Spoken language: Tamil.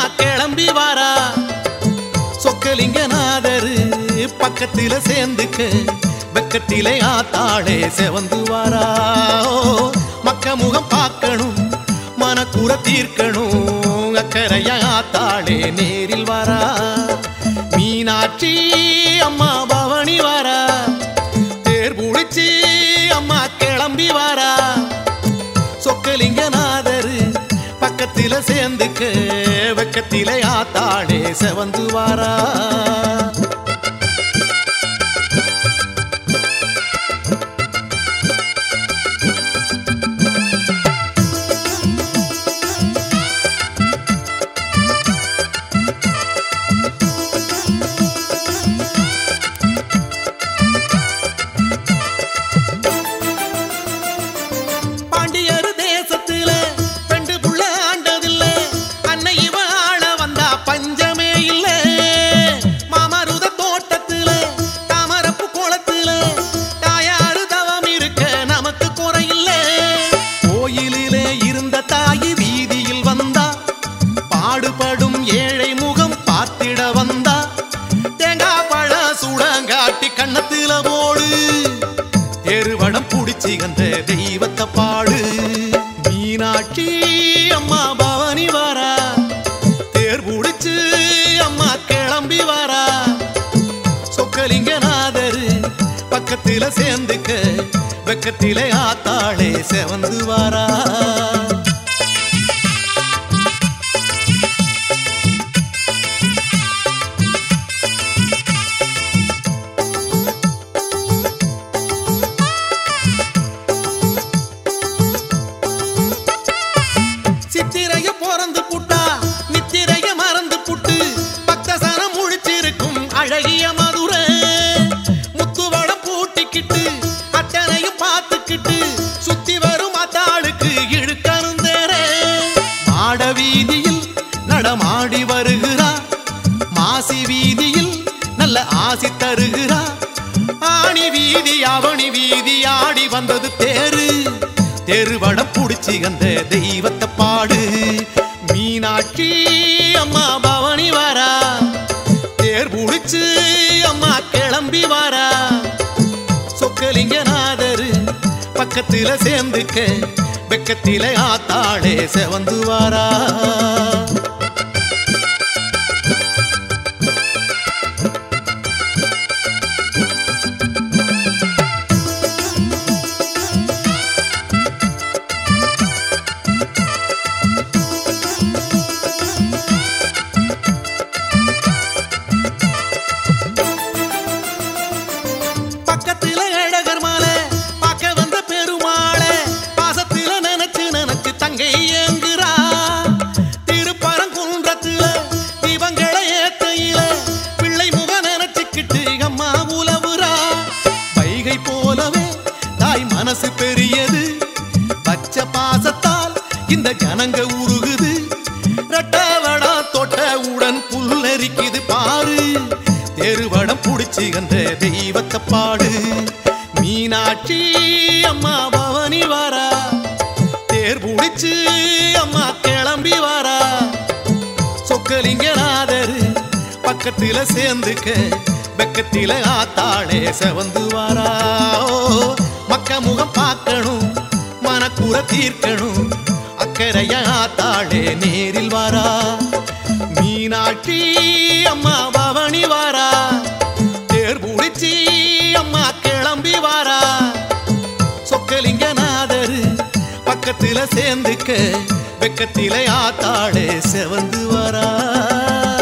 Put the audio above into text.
கிளம்பி வாரா சொக்கலிங்கநாதரு பக்கத்தில சேர்ந்துக்க வெக்கத்திலே ஆத்தாளே செவந்து வாரா ஓ, மக்க முகம் பார்க்கணும் மனக்குற தீர்க்கணும் அக்கறையா ஆத்தாளே நேரில் வாரா மீனாட்சி அம்மா பவனி வாரா தேர் புடிச்சு அம்மா கிளம்பி வாரா சொக்கலிங்கநாதரு பக்கத்தில சேர்ந்துக்க வெக்கத்தில ஆத்தாளே செவந்து வாரா பாண்டியர் தேசத்துல பெண்டு புள்ள ஆண்டதில்ல அன்னை இவ ஆள வந்தா பஞ்சமே இல்ல மாமருத தோட்டத்துல தாமரப்பு குளத்துல தாயாரு தவம் இருக்க நமக்கு குறையில்ல கோயிலிலே இருந்த தாயி வீதியில் வந்தா பாடுபடும் ஏழை முகம் பார்த்திட வந்தா தேங்காய் பழ சுடங்காட்டி கண்ணத்துல போடு எருவடம் புடிச்சு அந்த தெய்வத்தை பாடு மீனாட்சி அம்மா பவனி வாரா தேர் புடிச்சு அம்மா கிளம்பி வாரா சொக்கலிங்கநாதரு பக்கத்தில சேர்ந்துக்க வெக்கத்திலே ஆத்தாளே செவந்து வாரா சித்திரைய பிறந்து புட்டா நித்திரைய மறந்து புட்டு பக்தசனம் முழிச்சிருக்கும் அழகிய மதுரை முத்துவடம் பூட்டிக்கிட்டு அத்தனையும் பார்த்துக்கிட்டு சுத்தி வரும் அத்தாளுக்கு இழுக்கருந்தேர மாட வீதியில் நடமாடி வருகிறா மாசி வீதியில் நல்ல ஆசி தருகிறா ஆணி வீதி அவனி வீதி ஆடி வந்தது தேரு தெருவடம் புடிச்சு அந்த தெய்வத்தை பாடு மீனாட்சி அம்மா பவனி வாரா தேர் புடிச்சு அம்மா கிளம்பி வாரா சொக்கலிங்கநாதரு பக்கத்தில சேர்ந்துக்க வெக்கத்தில ஆத்தாளே செவந்து வாரா பக்கத்துல அழகர் மாலை பார்க்க வந்த பெருமாளை பாசத்தில நினைச்சு நினைச்சு தங்கை ஏங்குறா திருப்பரங்குன்றத்துல தீபங்களை ஏத்தையில பிள்ளை முக நினைச்சுக்கிட்டு அம்மா உலவுறா வைகை போலவே தாய் மனசு பெரியது பச்சை பாசத்தால் இந்த ஜனங்க உருகுது ரெட்டவடா தொட்ட உடன் புல்லரிக்குது பாரு தெருவடம் புடிச்சு அந்த தெய்வத்தை பாடு மீனாட்சி அம்மா பவனி வாரா தேர் புடிச்சு அம்மா கிளம்பி வாரா சொக்கலிங்கநாதரு பக்கத்தில சேர்ந்துக்க வெக்கத்தில ஆத்தாளே செவந்து வாரா ஓ, மக்க முகம் பார்க்கணும் மனக்குற தீர்க்கணும் அக்கறைய ஆத்தாளே நேரில் வாரா மீனாட்சி அம்மா பவனி வாரா தேர் புடிச்சி அம்மா கிளம்பி வாரா சொக்கலிங்கநாதரு பக்கத்தில சேர்ந்துக்க வெக்கத்தில ஆத்தாளே செவந்து வரா